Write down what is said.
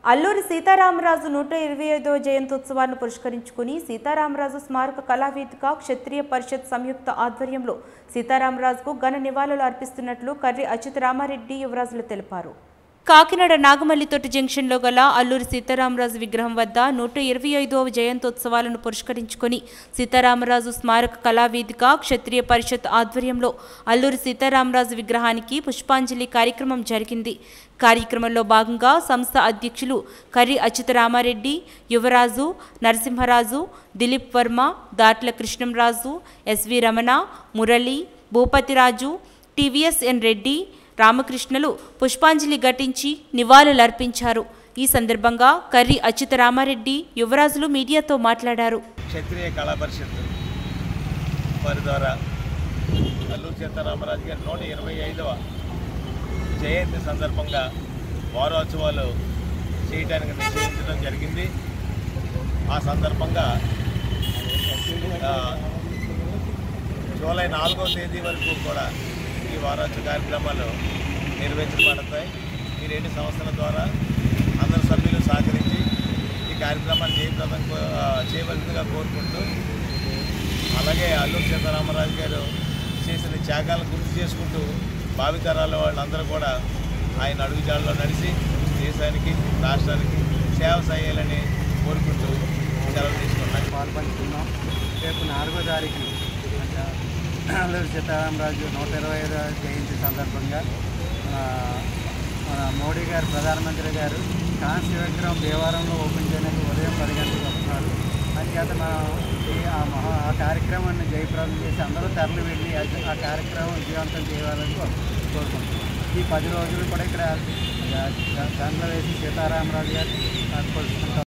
అల్లూరి సీతారామరాజు నూట ఇరవై ఐదవ జయంత్యోత్సవాన్ని పురస్కరించుకుని సీతారామరాజు స్మారక కళావేదిక క్షత్రియ పరిషత్ సంయుక్త ఆధ్వర్యంలో సీతారామరాజుకు ఘన నివాళులు అర్పిస్తున్నట్లు కర్రి అచ్యుత రామారెడ్డి యువరాజులు తెలిపారు కాకినాడ నాగమల్లితోటి జంక్షన్లో గల అల్లూరి సీతారామరాజు విగ్రహం వద్ద నూట ఇరవై ఐదవ జయంతోత్సవాలను పురస్కరించుకొని సీతారామరాజు స్మారక కళావేదిక క్షత్రియ పరిషత్ ఆధ్వర్యంలో అల్లూరి సీతారామరాజు విగ్రహానికి పుష్పాంజలి కార్యక్రమం జరిగింది కార్యక్రమంలో భాగంగా సంస్థ అధ్యక్షులు కర్రి అచ్యుత రామారెడ్డి యువరాజు నరసింహరాజు దిలీప్ వర్మ దాట్ల కృష్ణంరాజు ఎస్వి రమణ మురళి భూపతిరాజు టీవీఎస్ఎన్ రెడ్డి రామకృష్ణలు పుష్పాంజలి ఘటించి నివాళులర్పించారు ఈ సందర్భంగా కర్రి అచ్యుత రామారెడ్డి యువరాజులు మీడియాతో మాట్లాడారు క్షత్రియ కళా పరిషత్ వారి ద్వారా అల్లూరు సీతారామరాజు గారి నూట ఇరవై ఐదవ జయంతి సందర్భంగా వారోత్సవాలు చేయడానికి నిశ్చయించడం జరిగింది ఆ సందర్భంగా ఆ, జూలై నాలుగో తేదీ వరకు కూడా ఈ వారోత్సవ కార్యక్రమాలు నిర్వహించబడతాయి ఈ రెండు సంస్థల ద్వారా అందరు సభ్యులు సహకరించి ఈ కార్యక్రమాన్ని జయప్రదం కో- ఆ, చేయవలసిందిగా కోరుకుంటూ అలాగే అల్లూరు సీతారామరాజు గారు చేసిన త్యాగాలను గుర్తు చేసుకుంటూ భావితరాల వాళ్ళందరూ కూడా ఆయన అడుగుజాడలో నడిచి దేశానికి రాష్ట్రానికి సేవ చేయాలని కోరుకుంటూ సెలవు తీసుకున్నాను పాల్పంచుకున్నాం రేపు నాలుగో తారీఖు అంటే అల్లూరి సీతారామరాజు నూట ఇరవై ఐదో జయంతి సందర్భంగా మన మన మోడీ గారు ప్రధానమంత్రి గారు కాంస్య విగ్రహం దేవాలయంలో ఓపెన్ చేయడానికి ఉదయం పది గంటలకు వస్తున్నారు అంచేత మనం ఈ ఆ మహా ఆ కార్యక్రమాన్ని జయప్రదం చేసి అందరూ తరలి వెళ్ళి ఆ- ఆ కార్యక్రమం విజయవంతం చేయాలని కో- కోరుకుంటున్నాం ఈ పది రోజులు కూడా ఇక్కడ గంటలు వేసి సీతారామరాజు గారు కొలుసుకుంటాం